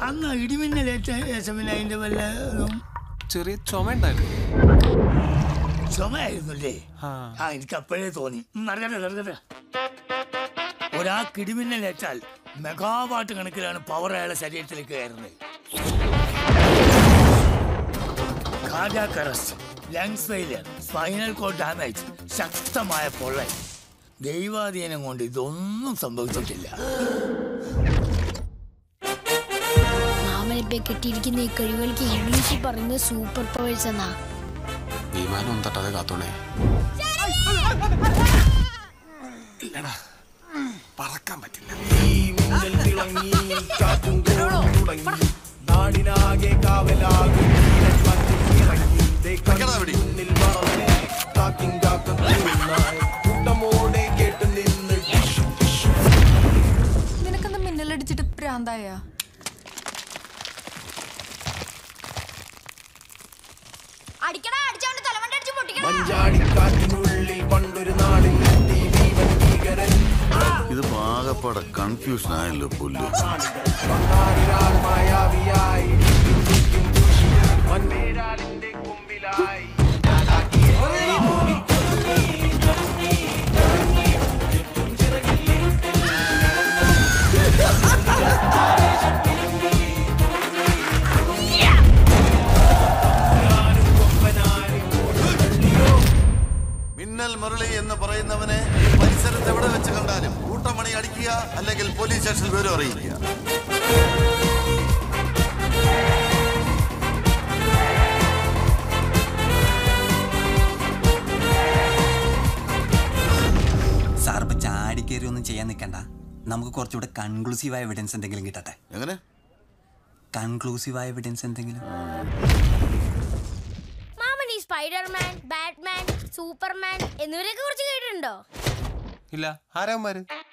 അന്ന് ഇടിമിന്നലേറ്റ ശേഷം പിന്നെ അതിന്റെ വല്ല ഇതും ചെറിയ ചുമ ഉണ്ടായിരുന്നു ചുമയായിരുന്നല്ലേ ആ. ആ എനിക്ക് അപ്പോഴേ തോന്നി ഉം, നടക്കട്ടെ നടക്കട്ടെ ഒരാൾക്ക് ഇടിമിന്നലേറ്റാൽ മെഗാവാട്ട് കണക്കിലാണ് പവർ അയാളുടെ ശരീരത്തിലേക്ക് കയറുന്നത് cardiac arrest lungs failure spinal cord damage ശക്തമായ പൊള്ളൽ ദൈവാധീനം കൊണ്ട് ഇതൊന്നും സംഭവിച്ചിട്ടില്ല മാമനിപ്പെ കെട്ടിയിരിക്കുന്ന ഈ കഴിവുകൾക്ക് ഇംഗ്ലീഷിൽ പറയുന്നത് സൂപ്പർ പവേഴ്സ് എന്നാ വിമാനം ഒന്നും തട്ടാതെ കാത്തോണേ പറക്കാൻ പറ്റില്ല നാടിനാകെ കാവലാകും കൂട്ടമോടെ കേട്ട് നിന്ന് നിനക്കെന്താ മിന്നലടിച്ചിട്ട് പ്രാന്തായ അടിക്കടാ അടിച്ചോണ്ട് തലമണ്ട അടിച്ച് പൊട്ടിക്കണം മഞ്ചാടിക്കാറ്റിനുള്ളിൽ പണ്ടൊരു നാളിൽ എത്തി ഭീമൻ ഭീകരൻ ഇത് പാകപ്പാടെ കൺഫ്യൂഷൻ ആയല്ലോ പുല്ല് പണ്ടാരിരാൾ മായാവിയായി ചിന്തിക്കും മൺവേരാലിന്റെ കൊമ്പിലായി മിന്നൽ മുരളി എന്ന് പറയുന്നവനെ പരിസരത്ത് എവിടെ വെച്ച് കണ്ടാലും കൂട്ടമണി അടിക്കുക അല്ലെങ്കിൽ പോലീസ് സ്റ്റേഷനിൽ വിവരം അറിയിക്കുക സാർ ഇപ്പൊ ചാടിക്കേറി ഒന്നും ചെയ്യാൻ നിൽക്കണ്ട നമുക്ക് കുറച്ചുകൂടെ കൺക്ലൂസീവായ എവിഡൻസ് എന്തെങ്കിലും കിട്ടട്ടെ എങ്ങനെ കൺക്ലൂസീവായ എവിഡൻസ് എന്തെങ്കിലും മാമൻ ഈ സ്പൈഡർമാൻ ബാറ്റ്മാൻ സൂപ്പർമാൻ എന്നിവരെയൊക്കെ കുറിച്ച് കേട്ടിട്ടുണ്ടോ ഇല്ല ആരാമാര്